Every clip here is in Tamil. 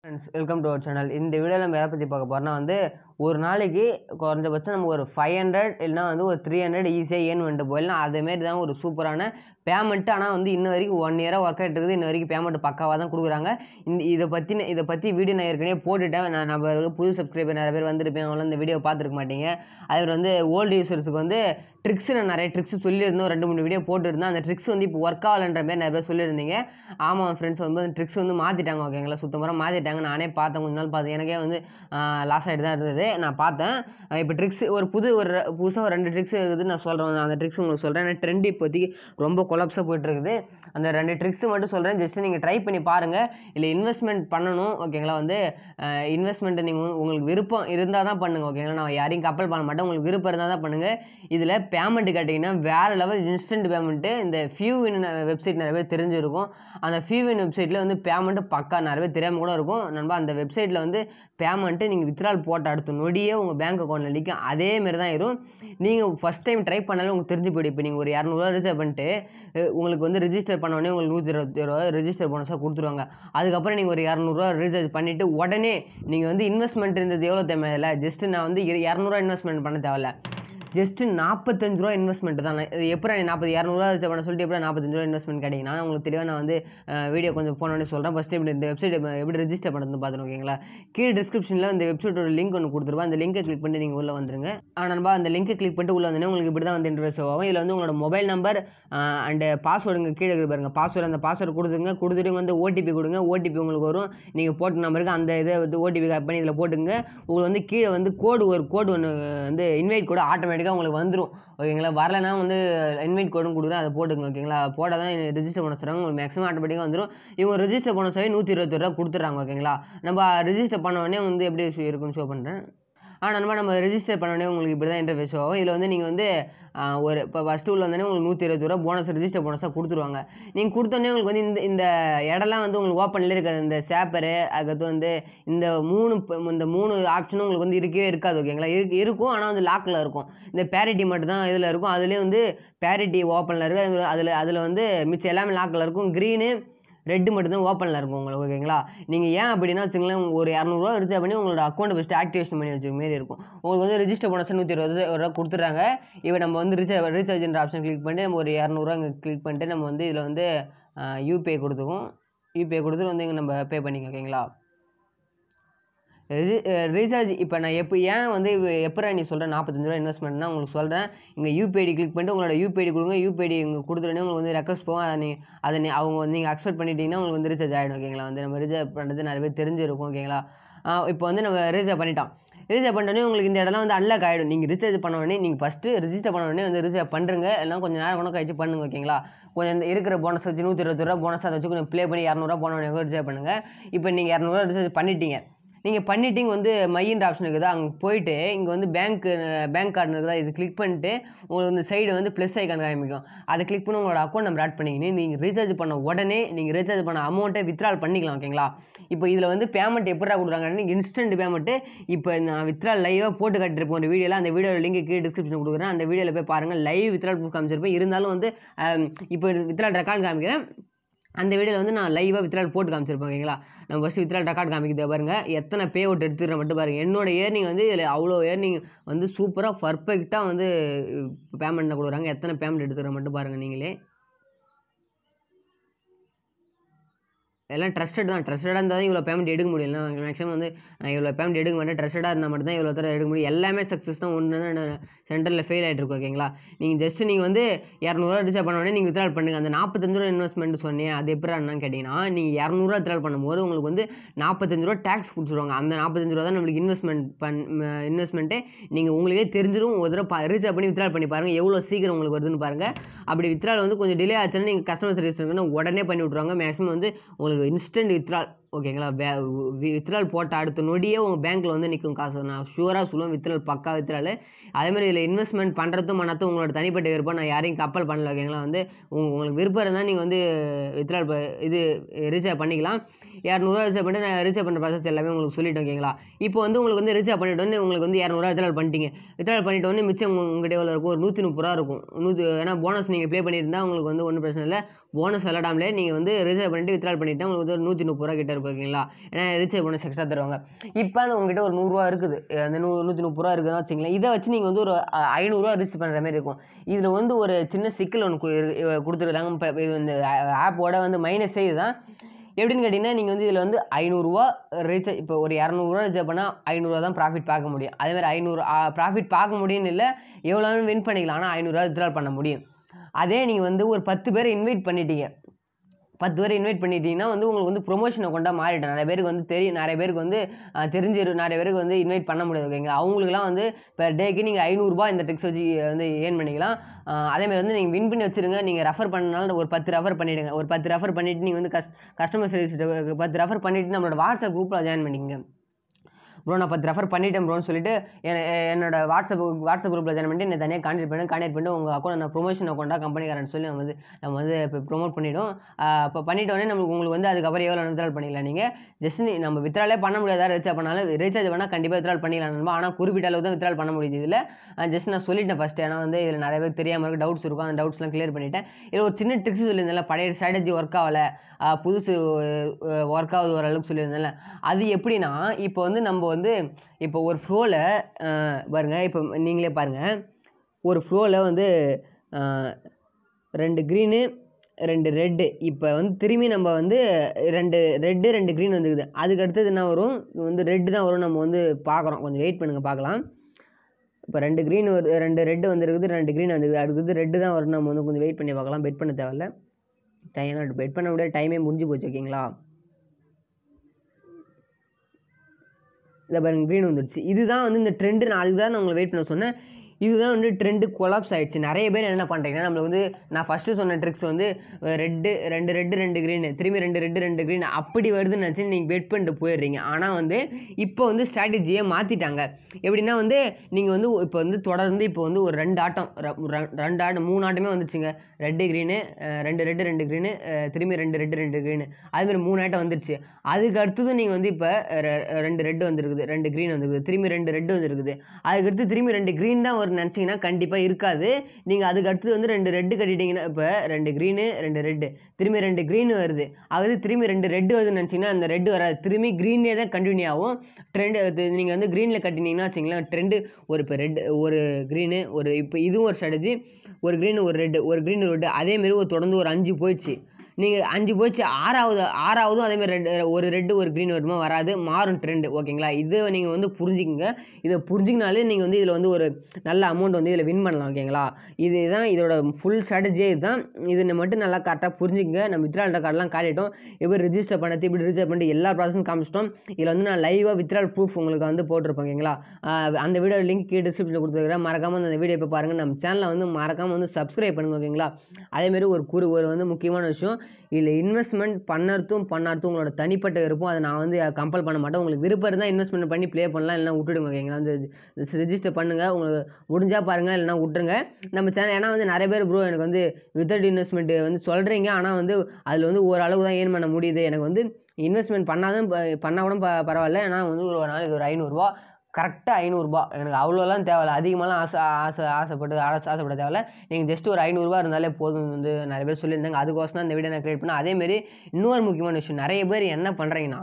friends welcome to our channel இந்த வீடியோவில் நம்ம எதை பற்றி பார்க்க போகிறோம்னா வந்து ஒரு நாளைக்கு குறைஞ்சபட்சம் நம்ம ஒரு ஃபைவ் ஹண்ட்ரட் இல்லைனா வந்து ஒரு த்ரீ ஹண்ட்ரட் ஈஸியாக ஏன் வந்துட்டு போயிடலாம் அதேமாரி தான் ஒரு சூப்பரான பேமெண்ட்டு ஆனால் வந்து இன்ன வரைக்கும் ஒன் இயராக ஒர்க் ஆகிட்டு இருக்குது இன்ன வரைக்கும் பேமெண்ட் பக்காவாக தான் கொடுக்குறாங்க இந்த இதை பற்றி இதை பற்றி வீடியோ நான் ஏற்கனவே போட்டுட்டேன் நான் நம்ம புது சப்ஸ்கிரைபர் நிறைய பேர் வந்திருப்பேன் அவங்களாம் இந்த வீடியோ பார்த்துருக்க மாட்டீங்க அதே மாதிரி வந்து ஓல்டு யூசர்ஸுக்கு வந்து ட்ரிக்ஸ் நான் நிறைய ட்ரிக்ஸ் சொல்லியிருந்தோம் ரெண்டு மூணு வீடியோ போட்டுருந்தேன் அந்த ட்ரிக்ஸ் வந்து இப்போ ஒர்க் ஆகலன்ற மாதிரி நிறைய பேர் சொல்லியிருந்தீங்க ஆமாம் ஃப்ரெண்ட்ஸ் வந்து அந்த ட்ரிக்ஸ் வந்து மாற்றிட்டாங்க ஓகேங்களா சுத்தமாக மாற்றிட்டாங்க நானே பார்த்தேன் கொஞ்ச நாள் பார்த்தேன் எனக்கே வந்து லாஸ் ஆகிட்டு தான் இருந்தது நான் பார்த்தேன் இப்போ ட்ரிக்ஸ் ஒரு புது ஒரு புதுசாக ஒரு ரெண்டு ட்ரிக்ஸ் இருக்குது நான் சொல்கிறேன் அந்த ட்ரிக்ஸ் உங்களுக்கு சொல்கிறேன் ஏன்னா ட்ரெண்ட் இப்போதைக்கு ரொம்ப கொலாப்ஸாக போயிட்டுருக்குது அந்த ரெண்டு ட்ரிக்ஸ் மட்டும் சொல்கிறேன் ஜஸ்ட் நீங்கள் ட்ரை பண்ணி பாருங்கள் இல்லை இன்வெஸ்ட்மெண்ட் பண்ணணும் ஓகேங்களா வந்து இன்வெஸ்ட்மெண்ட்டை நீங்கள் உங்களுக்கு விருப்பம் இருந்தால் தான் பண்ணுங்கள் ஓகேங்களா நான் யாரையும் கப்பல் பண்ண மாட்டேன் உங்களுக்கு விருப்பம் இருந்தால் தான் பண்ணுங்கள் இதில் பேமெண்ட் கேட்டிங்கன்னா வேறு லெவல் இன்ஸ்டன்ட் பேமெண்ட்டு இந்த ஃபியூவின் வெப்சைட் நிறைய பேர் தெரிஞ்சிருக்கும் அந்த ஃபியூவின் வெப்சைட்டில் வந்து பேமெண்ட்டு பக்கா நிறைய பேர் தெரியாமல் கூட இருக்கும் நண்பா அந்த வெப்சைட்டில் வந்து பேமெண்ட்டு நீங்கள் வித்ட்ரால் போட்ட அடுத்த நொடியே உங்கள் பேங்க் அக்கௌண்ட்டில் நிற்கும் அதேமாரி தான் இருக்கும் நீங்கள் ஃபஸ்ட் டைம் ட்ரை பண்ணாலும் உங்களுக்கு தெரிஞ்சு போய்டும் இப்போ நீங்கள் ஒரு இரநூறுவா ரிசர்வ் பண்ணிட்டு அஹ் உங்களுக்கு வந்து ரிஜிஸ்டர் பண்ண உடனே உங்களுக்கு நூற்றி இருபத்தி ரூபா ரிஜிஸ்டர் போனஸாக கொடுத்துருவாங்க அதுக்கப்புறம் நீங்கள் ஒரு இரநூறுவா ரீசார்ஜ் பண்ணிவிட்டு உடனே நீங்கள் வந்து இன்வெஸ்ட்மெண்ட் இருந்தது எவ்வளோ தேவையில்ல ஜஸ்ட்டு நான் வந்து இரு- இரநூறுவா இன்வெஸ்ட்மெண்ட் பண்ண தேவையில்ல ஜஸ்ட்டு நாற்பத்தஞ்சு ரூபா இன்வெஸ்ட்மெண்ட் தான் நான் இது எப்படி நீ நாற்பது இரநூறுவா ரிசர்வ் பண்ண சொல்லிட்டு எப்படி நாற்பத்தஞ்சு ரூபா இன்வெஸ்ட்மெண்ட் கேட்டிங்கன்னா உங்களுக்கு தெளிவாக நான் வந்து வீடியோ கொஞ்சம் போனோடனே சொல்கிறேன் ஃபஸ்ட்டு இப்படி இந்த வெப்சைட் எப்படி ரெஜிஸ்டர் பண்ணுறது பார்த்துட்டு ஓகேங்களா கீழே டிஸ்கிரிப்ஷனில் இந்த வெப்சைட்டோட லிங்க் ஒன்று கொடுத்துருப்பா அந்த லிங்கை கிளிக் பண்ணி நீங்கள் உள்ளே வந்துருங்க ஆனால் நண்பா அந்த லிங்கை கிளிக் பண்ணிட்டு உள்ளே வந்தோடனே உங்களுக்கு இப்படி தான் வந்து இன்ட்ரெஸ்ட் ஆகும் இதில் வந்து உங்களோட மொபைல் நம்பர் அண்டு பாஸ்வேர்டுங்க கீழே இருக்குது பாருங்கள் பாஸ்வேர்டு அந்த பாஸ்வேர்டு கொடுத்துங்க கொடுத்துட்டு வந்து ஓடிபி கொடுங்க ஓடிபி உங்களுக்கு வரும் நீங்கள் போட்ட நம்பருக்கு அந்த இதை வந்து ஓடிபி கட் பண்ணி இதில் போட்டுங்க உங்களுக்கு வந்து கீழே வந்து கோடு ஒரு கோடு ஒன்று வந்து இன்வைட் கூட ஆட்டோமேட்டிக்காக உங்களுக்கு வந்துடும் ஓகேங்களா வரலைன்னா வந்து இன்வைட் கோடும் கொடுக்குறேன் அதை போட்டுங்க ஓகேங்களா போட்டால் தான் ரெஜிஸ்டர் பண்ண சொல்கிறாங்க உங்களுக்கு மேக்ஸிமம் ஆட்டோமேட்டிக்காக வந்துடும் இவங்க ரெஜிஸ்டர் பண்ண சொல்லி நூற்றி இருபத்தி ரூபா கொடுத்துட்றாங்க ஓகேங்களா நம்ம ரெஜிஸ்டர் பண்ண உடனே வந்து எப்படி இருக்குன்னு ஷோ பண்ணுறேன் ஆனால் நம்ம நம்ம ரெஜிஸ்டர் பண்ண உடனே உங்களுக்கு இப்படி தான் இன்டர்ஃபேஸ் ஆகும் இதில் வந்து நீங்கள் வந்து ஆ, ஒரு இப்போ ஃபஸ்ட்டு உள்ள வந்தோடனே உங்களுக்கு நூற்றி இருபது ரூபா போனஸ் ரெஜிஸ்டர் போனஸாக கொடுத்துருவாங்க நீங்கள் கொடுத்தோடனே உங்களுக்கு வந்து இந்த இந்த இடம்லாம் வந்து உங்களுக்கு ஓப்பனில் இருக்காது இந்த சேப்பரு அதுக்கடுத்து வந்து இந்த மூணு ப- இந்த மூணு ஆப்ஷனும் உங்களுக்கு வந்து இருக்கவே இருக்காது ஓகேங்களா இருக்கு இருக்கும் ஆனால் வந்து லாக்கில் இருக்கும் இந்த பேரிட்டி மட்டும் தான் இதில் இருக்கும் அதுலேயே வந்து பேரிட்டி ஓப்பனில் இருக்குது அதில் அதில் வந்து மிச்சம் எல்லாமே லாக்கில் இருக்கும் க்ரீனு ரெட்டு மட்டும்தான் ஓப்பனில் இருக்கும் உங்களுக்கு ஓகேங்களா நீங்கள் ஏன் அப்படின்னா வச்சுங்களேன் ஒரு இரநூறுவா ரிஜிஸ்டர் பண்ணி உங்களோட அக்கௌண்ட்டை ஃபஸ்ட்டு ஆக்டிவேஷன் பண்ணி வச்சுக்க மாரி இருக்கும் உங்களுக்கு வந்து ரிஜிஸ்டர் பண்ண நூற்றி இருபது ரூபா கொடுத்துட்றாங்க இப்போ நம்ம வந்து ரீசார்ஜ் ரீசார்ஜ்ன்ற ஆப்ஷன் கிளிக் பண்ணிட்டு நம்ம ஒரு இரநூறுவா இங்கே கிளிக் பண்ணிட்டு நம்ம வந்து இதில் வந்து யூபிஐ கொடுத்துக்கும் யூபிஐ கொடுத்துட்டு வந்து இங்கே நம்ம பே பண்ணிக்க ஓகேங்களா ரீசார்ஜ் இப்போ நான் எப்போ ஏன் வந்து எப்போ நீ சொல்கிறேன் நாற்பத்தஞ்சு ரூபா இன்வெஸ்ட்மெண்ட்னா உங்களுக்கு சொல்கிறேன் இங்கே யூபிஐடி கிளிக் பண்ணிட்டு உங்களோட யூபிஐடி கொடுங்க யூபிஐடி இங்கே கொடுத்துட்டோன்னே உங்களுக்கு வந்து ரெக்வஸ்ட் போகும் அதை நீ அதை நீ அவங்க வந்து நீங்கள் அக்செப்ட் பண்ணிட்டீங்கன்னா உங்களுக்கு வந்து ரீசார்ஜ் ஆகிடும் ஓகேங்களா வந்து நம்ம ரீசார்ஜ் பண்ணுறது நிறைய பேர் தெரிஞ்சிருக்கும் ஓகேங்களா ஆ, இப்போ வந்து நம்ம ரீசார்ஜ் பண்ணிட்டோம் ரீசார்ஜ் பண்ணிட்டோன்னே உங்களுக்கு இந்த இடம்லாம் வந்து அன்லாக் ஆகிடும் நீங்கள் ரீசார்ஜ் பண்ண உடனே நீங்கள் ஃபஸ்ட்டு ரிஜிஸ்டர் பண்ண உடனே வந்து ரீசார்ஜ் பண்ணுறங்க எல்லாம் கொஞ்சம் நேரம் கூட கழிச்சு பண்ணுங்க ஓகேங்களா கொஞ்சம் இந்த இருக்கிற போனஸ் வச்சு நூற்றி இருபது ரூபா போனஸ் அதை வச்சு கொஞ்சம் ப்ளே பண்ணி இரநூறுவா போன உடனே ரீசார்ஜ் பண்ணுங்கள் இப்போ நீங்கள் இரநூறுவா ரீசார்ஜ் பண்ணிட்டீங்க நீங்கள் பண்ணிட்டீங்க வந்து மையின்ற ஆப்ஷன் இருக்குது அங்கே போயிட்டு இங்கே வந்து பேங்க் பேங்க் கார்டு இருக்குதா இது கிளிக் பண்ணிட்டு உங்களுக்கு வந்து சைடு வந்து ப்ளஸ் ஐக்கான் காமிக்கும் அதை கிளிக் பண்ணி உங்களோட அக்கௌண்ட் நம்பர் ஆட் பண்ணிக்கின்னு நீங்கள் ரீசார்ஜ் பண்ண உடனே நீங்கள் ரீசார்ஜ் பண்ண அமௌண்ட்டை வித்ட்ரால் பண்ணிக்கலாம் ஓகேங்களா இப்போ இதில் வந்து பேமெண்ட் எப்படா கொடுக்குறாங்கன்னா இன்ஸ்டன்ட் பேமெண்ட்டு இப்போ நான் வித்ட்ரால் லைவாக போட்டு காட்டிருப்போம் ஒரு வீடியோவில் அந்த வீடியோ லிங்க் கீழே டிஸ்கிரிப்ஷன் கொடுக்குறேன் அந்த வீடியோவில் போய் பாருங்கள் லைவ் வித்ட்ரால் ப்ரூஃப் காமிச்சிருப்பேன் இருந்தாலும் வந்து ஆம், இப்போ வித்ட்ரால் ரெக்கார்ட் காமிக்கிறேன் அந்த வீடியோவில் வந்து நான் லைவாக வித்ட்ரால் போட்டு காமிச்சிருப்பேன் ஓகேங்களா நம்ம ஃபஸ்ட்டு வித்ட்ரால் ரெக்கார்ட் காமிக்குது பாருங்க எத்தனை பே அவுட் எடுத்துக்கிற மட்டும் பாருங்கள் என்னோட ஏர்னிங் வந்து இதில் அவ்வளோ ஏர்னிங் வந்து சூப்பராக பர்ஃபெக்டாக வந்து பேமெண்ட்டை கொடுக்குறாங்க எத்தனை பேமெண்ட் எடுத்துக்கிற மட்டும் பாருங்கள் நீங்களே எல்லாம் ட்ரஸ்டட் தான் ட்ரஸ்டடாக இருந்தால் தான் இவ்வளோ பேமெண்ட் எடுக்க முடியும் இல்லை மேக்ஸிமம் வந்து நான் இவ்வளோ பேமெண்ட் எடுக்க மாட்டேன் ட்ரஸ்டடாக இருந்தால் மட்டும் தான் இவ்வளோ தூரம் எடுக்க முடியும் எல்லாமே சக்ஸஸ் தான் ஒன்று தான் சென்டரில் ஃபெயில் ஆகிட்டு இருக்கும் ஓகேங்களா நீங்கள் ஜஸ்ட் நீங்கள் வந்து இரநூறுவா ரிசர்வ் பண்ண உடனே நீங்கள் வித்ட்ரால் பண்ணுங்கள் அந்த நாற்பத்தஞ்சு ரூபா இன்வெஸ்ட்மெண்ட் சொன்னேன் அது எப்படி என்னன்னு கேட்டிங்கன்னா நீங்கள் இரநூறுவா வித்ட்ரால் பண்ணும்போது உங்களுக்கு வந்து நாற்பத்தஞ்சு ரூபா டேக்ஸ் பிடிச்சிருவாங்க அந்த நாற்பத்தஞ்சு ரூபா தான் நம்மளுக்கு இன்வெஸ்ட்மெண்ட் பண் இன்வெஸ்ட்மெண்ட்டே நீங்கள் உங்களுக்கே தெரிஞ்சிடும் ஒரு தடவை ரிசர்வ் பண்ணி வித்ட்ரால் பண்ணி பாருங்கள் எவ்வளோ சீக்கிரம் உங்களுக்கு வருதுன்னு பாருங்கள் அப்படி வித்ட்ரால் வந்து கொஞ்சம் டிலே ஆச்சுன்னா நீங்கள் கஸ்டமர் சர்வீஸ் இருக்குன்னா உடனே பண்ணி விட்ருவாங்க மேக்ஸிமம் வந்து உங்களுக்கு இன்ஸ்டன்ட் வித்ட்ரால் ஓகேங்களா வித்ட்ரால் போட்ட அடுத்த நொடியே உங்கள் பேங்க்கில் வந்து நிற்கும் காசு நான் ஷூராக சொல்லுவேன் வித்ட்ரால் பக்கா வித்ட்ரால் அதேமாதிரி இதில் இன்வெஸ்ட்மெண்ட் பண்ணுறதும் பண்ணத்தும் உங்களோட தனிப்பட்ட விருப்பம் நான் யாரையும் கப்பல் பண்ணல ஓகேங்களா வந்து உங்க- உங்களுக்கு விருப்பம் இருந்தால் நீங்கள் வந்து வித்ட்ரால் இது ரீசார்ஜ் பண்ணிக்கலாம் இரநூறுவா ரீசார்ஜ் பண்ணிட்டு நான் ரீசார்ஜ் பண்ணுற ப்ராசஸ் எல்லாமே உங்களுக்கு சொல்லிட்டேன் ஓகேங்களா இப்போ வந்து உங்களுக்கு வந்து ரீசார்ஜ் பண்ணிட்டோன்னே உங்களுக்கு வந்து இரநூறுவா வித்ட்ரால் பண்ணிட்டீங்க வித்ட்ரால் பண்ணிட்டோன்னே மிச்சம் உங்க- உங்ககிட்ட எவ்வளோ இருக்கும் ஒரு நூற்றி முப்பது ரூபா இருக்கும் நூற்றி ஏன்னா போனஸ் நீங்கள் ப்ளே பண்ணியிருந்தா உங்களுக்கு வந்து ஒன்றும் பிரச்சனை இல்லை போனஸ் விளாடாமலே நீங்கள் வந்து ரீசார்ஜ் பண்ணிட்டு வித்ட்ரால் பண்ணிட்டு உங்களுக்கு வந்து ஒரு நூற்றி முப்பது ரூபா கிட்ட இருக்கும் ஓகேங்களா ஏன்னா ரீசார்ஜ் போனஸ் எக்ஸ்ட்ரா தருவாங்க இப்போ அந்த உங்ககிட்ட ஒரு நூறுரூவா இருக்குது அந்த நூ நூற்றி முப்பது ரூபா இருக்குதுன்னு வச்சுங்களேன் இதை வச்சு நீங்கள் வந்து ஒரு அ- ஐநூறுரூவா ரிஜிஸ்டர் பண்ணுற மாதிரி இருக்கும் இதில் வந்து ஒரு சின்ன சிக்கல் ஒன்று கொடுத்துருக்காங்க இப்போ இந்த ஆப்போட வந்து மைனஸே இதுதான் எப்படின்னு கேட்டிங்கன்னா நீங்கள் வந்து இதில் வந்து ஐநூறுரூவா ரீசார்ஜ் இப்போ ஒரு இரநூறுவா ரீசார்ஜ் பண்ணால் ஐநூறுரூவா தான் ப்ராஃபிட் பார்க்க முடியும் அதே மாதிரி ஐநூறு ப்ராஃபிட் பார்க்க முடியும்னு இல்லை எவ்வளோ வின் பண்ணிக்கலாம் ஆனால் ஐநூறுரூவா வித்ட்ரால் பண்ண முடியும் அதே நீங்கள் வந்து ஒரு பத்து பேரை இன்வைட் பண்ணிட்டீங்க பத்து பேர் இன்வைட் பண்ணிட்டீங்கன்னா வந்து உங்களுக்கு வந்து ப்ரொமோஷனை கொண்டா மாறிடும் நிறைய பேருக்கு வந்து தெரியும் நிறைய பேருக்கு வந்து அஹ், தெரிஞ்சிரும் நிறைய பேருக்கு வந்து இன்வைட் பண்ண முடியாது ஓகேங்க அவங்களுக்குலாம் வந்து பெர் டேக்கு நீங்கள் ஐநூறுரூபா இந்த ட்ரிக்ஸ் வச்சு வந்து ஏர்ன் பண்ணிக்கலாம் அஹ், அதே மாதிரி வந்து நீங்கள் வின் பண்ணி வச்சுருங்க நீங்கள் ரெஃபர் பண்ணனால ஒரு பத்து ரெஃபர் பண்ணிவிடுங்க ஒரு பத்து ரெஃபர் பண்ணிவிட்டு நீங்கள் வந்து கஸ் கஸ்டமர் சர்வீஸ் பத்து ரெஃபர் பண்ணிவிட்டு நம்மளோட வாட்ஸ்அப் குரூப்பில் ஜாயின் பண்ணிக்கங்க ப்ரோ நான் பத்து ரெஃபர் பண்ணிட்டேன் ப்ரோன்னு சொல்லிட்டு என் என்னோட வாட்ஸ்அப் வாட்ஸ்அப் குரூப்பில் ஜாயின் பண்ணிட்டு என்னை தனியாக கான்டெக்ட் பண்ணி கான்டெக்ட் பண்ணிட்டு உங்கள் அக்கௌண்ட் நான் ப்ரொமோஷன் அக்கௌண்ட்டாக கம்பெனிக்காரன் சொல்லி நம்ம வந்து நம்ம வந்து இப்போ ப்ரொமோட் பண்ணிவிடும் இப்போ பண்ணிட்டோடனே நம்மளுக்கு உங்களுக்கு வந்து அதுக்கப்புறம் எவ்வளோ வித்ரால் பண்ணிக்கலாம் நீங்கள் ஜஸ்ட் நீ நம்ம வித்ராலே பண்ண முடியாதா ரீசார்ஜ் பண்ணாலும் ரீசார்ஜ் பண்ணால் கண்டிப்பாக வித்ரால் பண்ணிக்கலாம் நண்பா ஆனால் குறிப்பிட்ட அளவு தான் வித்ரால் பண்ண முடியுது இதில் ஜஸ்ட் நான் சொல்லிட்டேன் ஃபஸ்ட்டு ஏன்னா வந்து இதில் நிறைய பேர் தெரியாமல் இருக்க டவுட்ஸ் இருக்கும் அந்த டவுட்ஸ்லாம் கிளியர் பண்ணிட்டேன் இதில் ஒரு சின்ன ட்ரிக்ஸ் சொல்லியிருந்தேன்ல பழைய ஸ்ட்ராட்டஜி ஒர்க் ஆகலை ஆஹ் புதுசு ஒர்க் ஆகுது ஓரளவுக்கு சொல்லியிருந்தேன்ல அது எப்படின்னா இப்போ வந்து நம்ம வந்து இப்போ ஒரு ஃப்ளோவில் பாருங்க இப்போ நீங்களே பாருங்கள் ஒரு ஃப்ளோவில் வந்து ஆஹ், ரெண்டு க்ரீனு ரெண்டு ரெட்டு இப்போ வந்து திரும்பி நம்ம வந்து ரெண்டு ரெட்டு ரெண்டு க்ரீன் வந்துக்குது அதுக்கு அடுத்தது என்ன வரும் இது வந்து ரெட்டு தான் வரும் நம்ம வந்து பார்க்குறோம் கொஞ்சம் வெயிட் பண்ணுங்கள் பார்க்கலாம் இப்போ ரெண்டு க்ரீன் வருது ரெண்டு ரெட்டு வந்துருக்குது ரெண்டு க்ரீன் வந்துருக்குது அடுத்தது ரெட்டு தான் வரும் நம்ம வந்து கொஞ்சம் வெயிட் பண்ணி பார்க்கலாம் பெட் பண்ண தேவையில்ல டைம் பெட் பண்ண முடியாது டைமே முடிஞ்சு போச்சு ஓகேங்களா இதை பாருங்க க்ரீன் வந்துடுச்சு இதுதான் வந்து இந்த ட்ரெண்டு நான் அதுக்கு தான் நான் உங்களை வெயிட் பண்ண சொன்னேன் இதுதான் வந்து ட்ரெண்டு கொலாப்ஸ் ஆயிடுச்சு நிறைய பேர் என்ன பண்ணுறீங்கன்னா நம்மளுக்கு வந்து நான் ஃபஸ்ட்டு சொன்ன ட்ரிக்ஸ் வந்து ரெட்டு ரெண்டு ரெட்டு ரெண்டு க்ரீன் திரும்பி ரெண்டு ரெட்டு ரெண்டு க்ரீன் அப்படி வருதுன்னு நினச்சி நீங்கள் வெயிட் பண்ணிட்டு போயிடுறீங்க ஆனால் வந்து இப்போ வந்து ஸ்ட்ராட்டஜியை மாற்றிட்டாங்க எப்படின்னா வந்து நீங்கள் வந்து இப்போ வந்து தொடர்ந்து இப்போ வந்து ஒரு ரெண்டு ஆட்டம் ர- ர- ரெண்டு ஆட்டம் மூணு ஆட்டமே வந்துச்சுங்க ரெட்டு க்ரீனு ரெண்டு ரெட்டு ரெண்டு க்ரீனு திரும்பி ரெண்டு ரெட்டு ரெண்டு க்ரீனு அதுமாதிரி மூணு ஆட்டம் வந்துருச்சு அதுக்கு அடுத்தது நீங்கள் வந்து இப்போ ரெண்டு ரெட்டு வந்துருக்குது ரெண்டு க்ரீன் வந்துருக்குது திரும்பி ரெண்டு ரெட்டு வந்துருக்குது அதுக்கடுத்து திரும்பி ரெண்டு க்ரீன் தான் வரும்னு நினச்சிங்கன்னா கண்டிப்பாக இருக்காது நீங்கள் அதுக்கு அடுத்தது வந்து ரெண்டு ரெட்டு கட்டிட்டீங்கன்னா இப்போ ரெண்டு க்ரீனு ரெண்டு ரெட்டு திரும்பி ரெண்டு க்ரீன் வருது அதாவது திரும்பி ரெண்டு ரெட்டு வருதுன்னு நினச்சிங்கன்னா அந்த ரெட்டு வராது திரும்பி க்ரீனே தான் கண்டினியூ ஆகும் ட்ரெண்டு நீங்கள் வந்து க்ரீனில் கட்டினீங்கன்னா வச்சிங்களேன் ட்ரெண்டு ஒரு இப்போ ரெட் ஒரு க்ரீனு ஒரு இப்போ இதுவும் ஒரு ஸ்ட்ராட்டஜி ஒரு க்ரீன் ஒரு ரெட்டு ஒரு க்ரீன் ஒரு ரெட்டு அதேமாரி ஒரு தொடர்ந்து ஒரு அஞ்சு போயிடுச்சு நீங்கள் அஞ்சு போயிடுச்சு ஆறாவது ஆறாவதும் அதேமாதிரி ரெண்டு ஒரு ரெட்டு ஒரு க்ரீன் வருமா வராது மாறும் ட்ரெண்டு ஓகேங்களா இது நீங்கள் வந்து புரிஞ்சுக்கங்க இதை புரிஞ்சுக்கினாலே நீங்கள் வந்து இதில் வந்து ஒரு நல்ல அமௌண்ட் வந்து இதில் வின் பண்ணலாம் ஓகேங்களா இதுதான் இதோட ஃபுல் ஸ்ட்ராட்டஜியே இதுதான் இதை மட்டும் நல்லா கரெக்டாக புரிஞ்சுக்கங்க நம்ம வித்ரால் கார்டெலாம் காட்டிட்டோம் எப்படி ரிஜிஸ்டர் பண்ணது இப்படி ரிஜிஸ்டர் பண்ணிட்டு எல்லா ப்ராசஸும் காமிச்சிட்டோம் இதில் வந்து நான் லைவாக வித்ரால் ப்ரூஃப் உங்களுக்கு வந்து போட்டிருப்பேன் ஓகேங்களா ஆஹ் அந்த வீடியோ லிங்க் கீழே டிஸ்கிரிப்ஷனில் கொடுத்துருக்கிறேன் மறக்காமல் அந்த வீடியோ இப்போ பாருங்கள் நம்ம சேனலை வந்து மறக்காமல் வந்து சப்ஸ்கிரைப் பண்ணுங்க ஓகேங்களா அதேமாரி ஒரு குறு ஒரு வந்து முக்கியமான விஷயம் இதில் இன்வெஸ்ட்மெண்ட் பண்ணறதும் பண்ணாததும் உங்களோட தனிப்பட்ட விருப்பம் அதை நான் வந்து கம்பல் பண்ண மாட்டேன் உங்களுக்கு விருப்பம் இருந்தால் இன்வெஸ்ட்மெண்ட் பண்ணி ப்ளே பண்ணலாம் இல்லைனா விட்டுடுங்க ஓகேங்களா வந்து ரிஜிஸ்டர் பண்ணுங்கள் உங்களுக்கு முடிஞ்சால் பாருங்கள் இல்லைனா விட்டுருங்க நம்ம சேனல் ஏன்னா வந்து நிறைய பேர் ப்ரோ எனக்கு வந்து வித்தவுட் இன்வெஸ்ட்மெண்ட் வந்து சொல்கிறீங்க ஆனால் வந்து அதில் வந்து ஓரளவு தான் ஏர்ன் பண்ண முடியுது எனக்கு வந்து இன்வெஸ்ட்மெண்ட் பண்ணாதான் ப- பண்ணா கூட ப பரவாயில்ல ஏன்னா வந்து ஒரு ஒரு நாளைக்கு ஒரு ஐநூறுரூவா கரெக்டாக ஐநூறுரூபா எனக்கு அவ்வளோலாம் தேவையில்ல அதிகமாகலாம் ஆசை ஆசை ஆசைப்பட்டு ஆசை ஆசைப்பட தேவையில்ல நீங்கள் ஜஸ்ட் ஒரு ஐநூறுரூவா இருந்தாலே போதும் வந்து நிறைய பேர் சொல்லியிருந்தாங்க அதுக்கோசம் தான் இந்த வீடியோ நான் க்ரியேட் பண்ணேன் அதேமாரி இன்னொரு முக்கியமான விஷயம் நிறைய பேர் என்ன பண்ணுறீங்கன்னா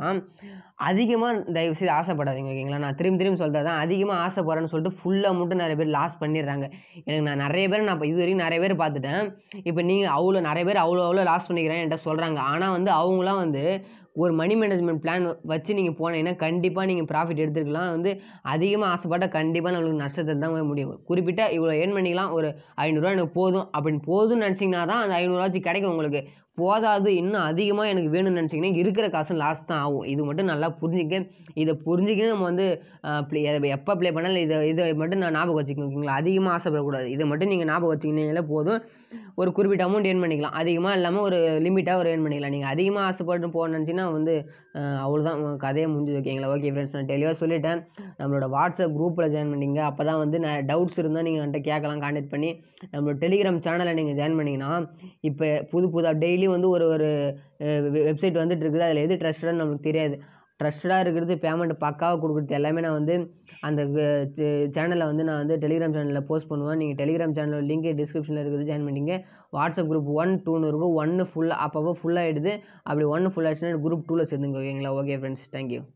அதிகமாக தயவு செய்து ஆசைப்படாதீங்க ஓகேங்களா நான் திரும்பி திரும்பி சொல்கிறது தான் அதிகமாக ஆசைப்படுறேன்னு சொல்லிட்டு ஃபுல்லாக மட்டும் நிறைய பேர் லாஸ் பண்ணிடுறாங்க எனக்கு நான் நிறைய பேர் நான் இப்போ இது வரைக்கும் நிறைய பேர் பார்த்துட்டேன் இப்போ நீங்கள் அவ்வளோ நிறைய பேர் அவ்வளோ அவ்வளோ லாஸ் பண்ணிக்கிறேன் என்கிட்ட சொல்கிறாங்க ஆனால் வந்து அவங்களாம் வந்து ஒரு மணி மேனேஜ்மெண்ட் பிளான் வச்சு நீங்கள் போனீங்கன்னா கண்டிப்பாக நீங்கள் ப்ராஃபிட் எடுத்துருக்கலாம் வந்து அதிகமாக ஆசைப்பட்டால் கண்டிப்பாக நம்மளுக்கு நஷ்டத்தில் தான் போய் முடியும் குறிப்பிட்ட இவ்வளோ ஏர்ன் பண்ணிக்கலாம் ஒரு ஐநூறுரூவா எனக்கு போதும் அப்படின்னு போதும்னு நினச்சிங்கன்னா தான் அந்த ஐநூறுரூவாச்சு கிடைக்கும் உங்களுக்கு போதாது இன்னும் அதிகமாக எனக்கு வேணும்னு நினச்சிங்கன்னா இருக்கிற காசு லாஸ் தான் ஆகும் இது மட்டும் நல்லா புரிஞ்சுக்க இதை புரிஞ்சுக்கிட்டு நம்ம வந்து ப்ளே எப்போ ப்ளே பண்ணாலும் இதை இதை மட்டும் நான் ஞாபகம் வச்சுக்கோங்க ஓகேங்களா அதிகமாக ஆசைப்படக்கூடாது இதை மட்டும் நீங்கள் ஞாபகம் வச்சுக்கினீங்களே போதும் ஒரு குறிப்பிட்ட அமௌண்ட் ஏர்ன் பண்ணிக்கலாம் அதிகமாக இல்லாமல் ஒரு லிமிட்டாக ஒரு ஏர்ன் பண்ணிக்கலாம் நீங்கள் அதிகமாக ஆசைப்பட்டு போக நினச்சிங்கன்னா வந்து அஹ், அவ்வளோதான் உங்க கதையை முடிஞ்சு ஓகேங்களா ஓகே ஃப்ரெண்ட்ஸ் நான் தெளிவாக சொல்லிட்டேன் நம்மளோட வாட்ஸ்அப் குரூப்பில் ஜாயின் பண்ணிங்க அப்போ தான் வந்து நான் டவுட்ஸ் இருந்தால் நீங்கள் என்கிட்ட கேட்கலாம் கான்டெக்ட் பண்ணி நம்மளோட டெலிகிராம் சேனலை நீங்கள் ஜாயின் பண்ணிங்கன்னா இப்போ புது புதாக டெய்லி வந்து ஒரு ஒரு வெப்சைட் வந்துட்டு இருக்குது அதில் எது ட்ரஸ்டட்னு நமக்கு தெரியாது ட்ரஸ்டடாக இருக்கிறது பேமெண்ட் பக்காவாக கொடுக்குறது எல்லாமே நான் வந்து அந்த சேனலில் வந்து நான் வந்து டெலிகிராம் சேனலில் போஸ்ட் பண்ணுவேன் நீங்கள் டெலிகிராம் சேனல் லிங்க் டிஸ்கிரிப்ஷனில் இருக்குது ஜாயின் பண்ணிங்க வாட்ஸ்அப் குரூப் ஒன் டூன்னு இருக்கும் ஒன்று ஃபுல்லாக அப்பப்போ ஃபுல்லாகிடுது அப்படி ஒன்று ஃபுல் ஆச்சுன்னா குரூப் டூவில் சேர்ந்துங்க ஓகேங்களா ஓகே ஃப்ரெண்ட்ஸ் தேங்க்யூ